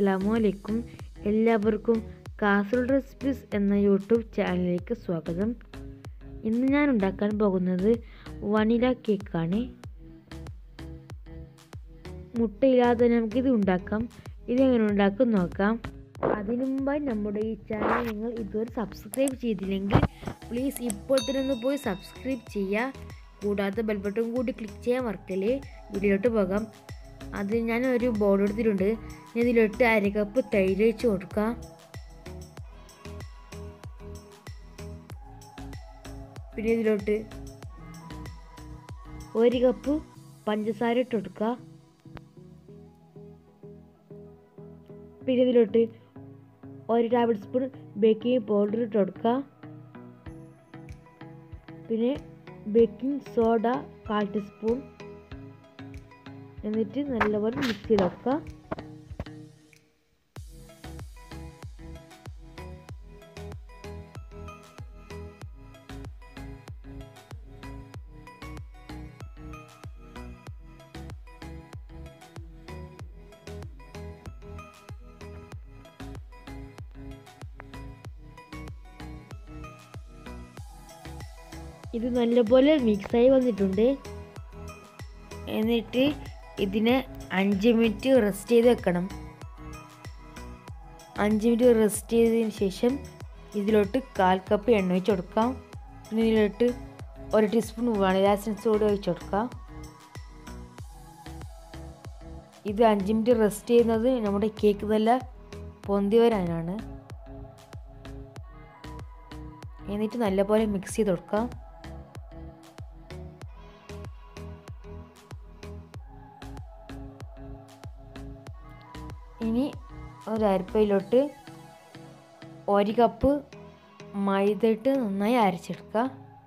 അസ്സലാമു അലൈക്കും എല്ലാവർക്കും കാസർഗോഡ് റെസിപ്പീസ് എന്ന യൂട്യൂബ് ചാനലിലേക്ക് സ്വാഗതം ഇന്ന് ഞാൻ ഉണ്ടാക്കാൻ പോകുന്നത് വനില കേക്കാണ് മുട്ടയില്ലാതെ നമുക്കിത് ഉണ്ടാക്കാം ഇതെങ്ങനെ ഉണ്ടാക്കും നോക്കാം അതിനു മുമ്പായി നമ്മുടെ ഈ ചാനൽ നിങ്ങൾ ഇതുവരെ സബ്സ്ക്രൈബ് ചെയ്തില്ലെങ്കിൽ പ്ലീസ് ഇപ്പോൾ തന്നെ ഒന്ന് പോയി സബ്സ്ക്രൈബ് ചെയ്യുക കൂടാതെ ബെൽബട്ടൺ കൂടി ക്ലിക്ക് ചെയ്യാൻ മറക്കല്ലേ വീഡിയോയിലോട്ട് പോകാം അത് ഞാൻ ഒരു ബോൾ എടുത്തിട്ടുണ്ട് ഞാൻ ഇതിലോട്ട് അര കപ്പ് തൈര് വെച്ച് കൊടുക്കാം പിന്നെ ഇതിലോട്ട് ഒരു കപ്പ് പഞ്ചസാര ഇട്ട് കൊടുക്കുക പിന്നെ ഇതിലോട്ട് ഒരു ടേബിൾ സ്പൂൺ ബേക്കിംഗ് പൗഡർ ഇട്ട് കൊടുക്കുക പിന്നെ ബേക്കിംഗ് സോഡ കാൽ ടീസ്പൂൺ എന്നിട്ട് നല്ലപോലെ മിക്സ് ചെയ്ത് വെക്കുക ഇത് നല്ലപോലെ മിക്സായി വന്നിട്ടുണ്ട് എന്നിട്ട് ഇതിനെ അഞ്ച് മിനിറ്റ് റെസ്റ്റ് ചെയ്ത് വെക്കണം അഞ്ച് മിനിറ്റ് റെസ്റ്റ് ചെയ്തതിന് ശേഷം ഇതിലോട്ട് കാൽ കപ്പ് എണ്ണ ഒഴിച്ച് കൊടുക്കാം പിന്നെ ഇതിലോട്ട് ഒരു ടീസ്പൂൺ വനില എസൻസ് കൂടി ഒഴിച്ച് കൊടുക്കാം ഇത് അഞ്ച് മിനിറ്റ് റെസ്റ്റ് ചെയ്യുന്നത് നമ്മുടെ കേക്ക് നല്ല പൊന്തി വരാനാണ് എന്നിട്ട് നല്ലപോലെ മിക്സ് ചെയ്ത് കൊടുക്കാം ഇനി ഒരു അരിപ്പയിലോട്ട് ഒരു കപ്പ് മൈദ ഇട്ട് നന്നായി അരച്ചെടുക്കുക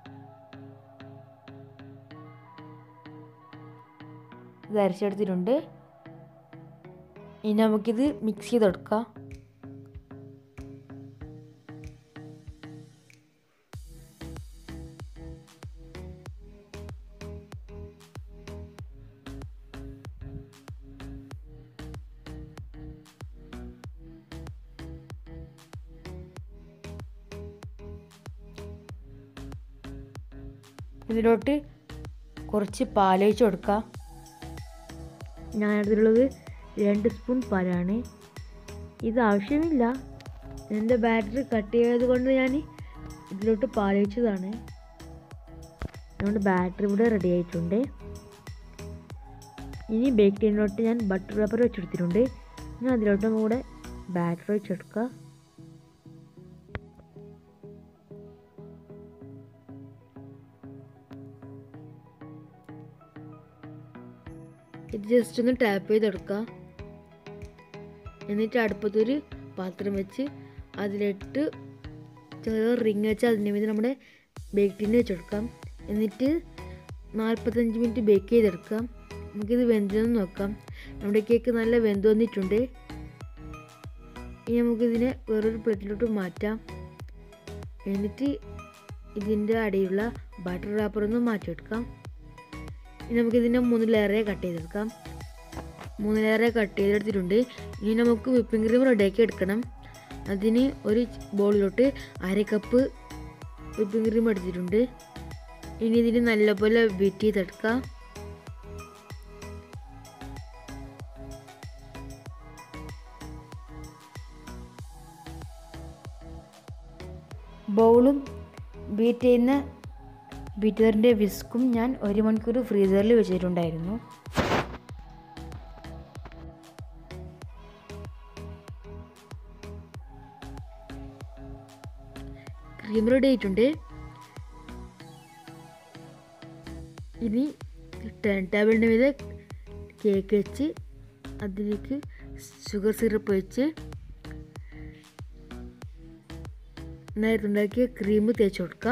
ഇത് അരച്ചെടുത്തിട്ടുണ്ട് ഇനി നമുക്കിത് മിക്സ് ചെയ്തെടുക്കാം ഇതിലോട്ട് കുറച്ച് പാലൊഴിച്ച് കൊടുക്കുക ഞാനെടുത്തിട്ടുള്ളത് രണ്ട് സ്പൂൺ പാലാണ് ഇത് ആവശ്യമില്ല എൻ്റെ ബാറ്ററി കട്ട് ചെയ്തത് കൊണ്ട് ഞാൻ ഇതിലോട്ട് പാലൊഴിച്ചതാണ് നമ്മുടെ ബാറ്ററി ഇവിടെ റെഡി ആയിട്ടുണ്ട് ഇനി ബേക്ക് ടീനിലോട്ട് ഞാൻ ബട്ടർ പേപ്പർ വെച്ചെടുത്തിട്ടുണ്ട് ഇനി അതിലോട്ടും കൂടെ ബാറ്ററി വെച്ചെടുക്കുക ഇത് ജസ്റ്റ് ഒന്ന് ടാപ്പ് ചെയ്തെടുക്കുക എന്നിട്ട് അടുപ്പത്തൊരു പാത്രം വെച്ച് അതിലിട്ട് ചെറിയ റിങ് വെച്ച് അതിൻ്റെ മീത് നമ്മുടെ ബേക്ക് ടീന് വെച്ചെടുക്കാം എന്നിട്ട് നാൽപ്പത്തഞ്ച് മിനിറ്റ് ബേക്ക് ചെയ്തെടുക്കാം നമുക്കിത് വെന്തെന്ന് നോക്കാം നമ്മുടെ കേക്ക് നല്ല വെന്ത് വന്നിട്ടുണ്ട് ഇനി നമുക്കിതിനെ വേറൊരു പ്ലേറ്റിലോട്ട് മാറ്റാം എന്നിട്ട് ഇതിൻ്റെ അടിയിലുള്ള ബട്ടർ റാപ്പർ ഒന്ന് മാറ്റിയെടുക്കാം ഇനി നമുക്കിതിൻ്റെ മൂന്ന് ലെയറെ കട്ട് ചെയ്തെടുക്കാം മൂന്ന് ലെയറെ കട്ട് ചെയ്തെടുത്തിട്ടുണ്ട് ഇനി നമുക്ക് വിപ്പിംഗ് ക്രീം റെഡിയാക്കി എടുക്കണം അതിന് ഒരു ബോളിലോട്ട് അര കപ്പ് വിപ്പിംഗ് ക്രീം എടുത്തിട്ടുണ്ട് ഇനി ഇതിന് നല്ലപോലെ ബീറ്റ് ചെയ്തെടുക്കാം ബൗളും ബീറ്റ് ചെയ്യുന്ന ബീറ്ററിൻ്റെ വിസ്കും ഞാൻ ഒരു മണിക്കൂർ ഫ്രീസറിൽ വെച്ചിട്ടുണ്ടായിരുന്നു ക്രീം റെഡി ആയിട്ടുണ്ട് ഇനി ടേൺ ടേബിളിൻ്റെ മീതെ കേക്ക് വെച്ച് അതിലേക്ക് ഷുഗർ സിറപ്പ് വെച്ച് നേരത്തെ ഉണ്ടാക്കിയ ക്രീം തേച്ച് കൊടുക്കുക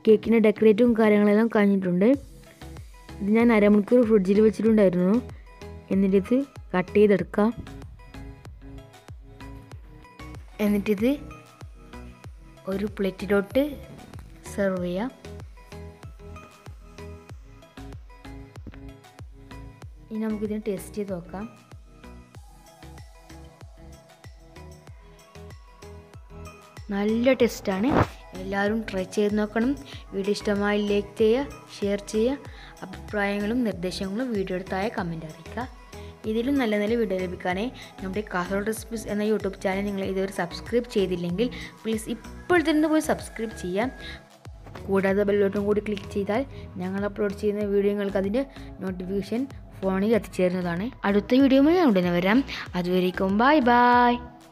കേക്കിൻ്റെ ഡെക്കറേറ്റും കാര്യങ്ങളെല്ലാം കഴിഞ്ഞിട്ടുണ്ട് ഇത് ഞാൻ അരമണിക്കൂർ ഫ്രിഡ്ജിൽ വെച്ചിട്ടുണ്ടായിരുന്നു എന്നിട്ടിത് കട്ട് ചെയ്തെടുക്കാം എന്നിട്ടിത് ഒരു പ്ലേറ്റിലോട്ട് സെർവ് ചെയ്യാം ഇനി നമുക്കിതിന് ടേസ്റ്റ് ചെയ്ത് നോക്കാം നല്ല ടേസ്റ്റാണ് എല്ലാവരും ട്രൈ ചെയ്ത് നോക്കണം വീഡിയോ ഇഷ്ടമായി ലൈക്ക് ചെയ്യുക ഷെയർ ചെയ്യുക അഭിപ്രായങ്ങളും നിർദ്ദേശങ്ങളും വീഡിയോയുടെ താഴെ കമൻറ്റ് അറിയിക്കുക ഇതിലും നല്ല നല്ല വീഡിയോ ലഭിക്കാനായി നമ്മുടെ കാസർഗോഡ് റെസിപ്പീസ് എന്ന യൂട്യൂബ് ചാനൽ നിങ്ങൾ ഇതുവരെ സബ്സ്ക്രൈബ് ചെയ്തില്ലെങ്കിൽ പ്ലീസ് ഇപ്പോൾ തന്നെ പോയി സബ്സ്ക്രൈബ് ചെയ്യാം കൂടാതെ ബെല്ലോട്ടും കൂടി ക്ലിക്ക് ചെയ്താൽ ഞങ്ങൾ അപ്ലോഡ് ചെയ്യുന്ന വീഡിയോകൾക്ക് അതിൻ്റെ നോട്ടിഫിക്കേഷൻ ഫോണിൽ എത്തിച്ചേരുന്നതാണ് അടുത്ത വീഡിയോയുമായി ഉടനെ വരാം അതുവരേക്കും ബൈ ബൈ